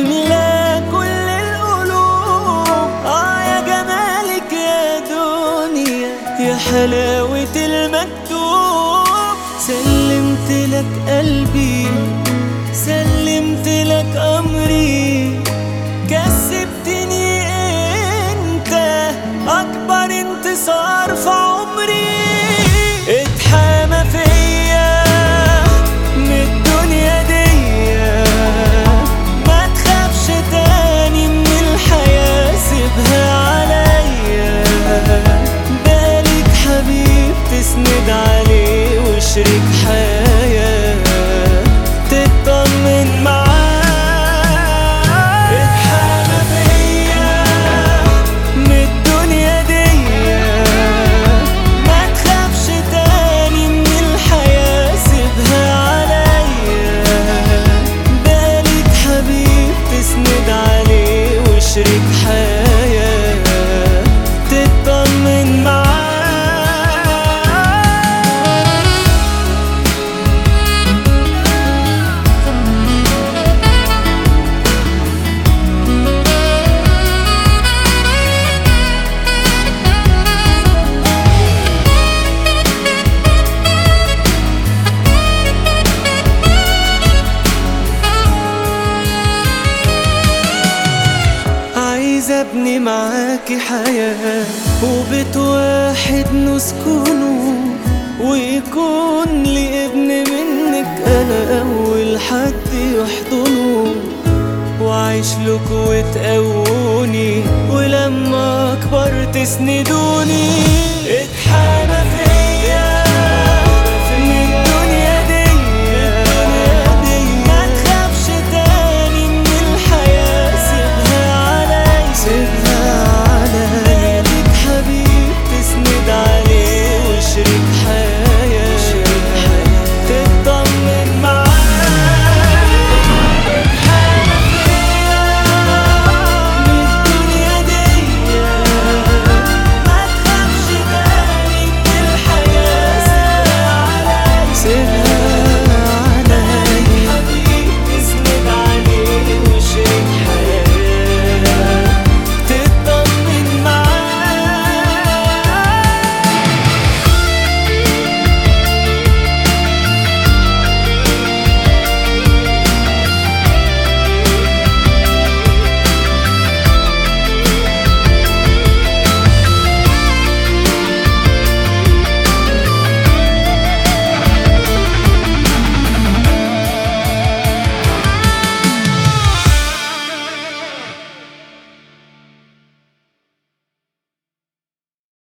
تملى كل القلوب اه يا جمالك يا دنيا يا حلاوة المكتوب سلمت لك قلبي سلمت لك أمري كسبتني انت أكبر انتصار في عمري اتحامى فيا من الدنيا دي ما تخافش تاني من الحياة سيبها عليا بالك حبيب تسند عليه وشريك حياة تطمن معاه اتحامى فيا من الدنيا دي ما تخافش تاني من الحياة سيبها عليا بالك حبيب تسند عليه وشريك حياة تطمن معاه عايز ابني معاكي حياة وبيت واحد نسكنه ويكون لي ابن منك انا اول حد يحضنه وعيش لك وتقووني ولما اكبر تسندوني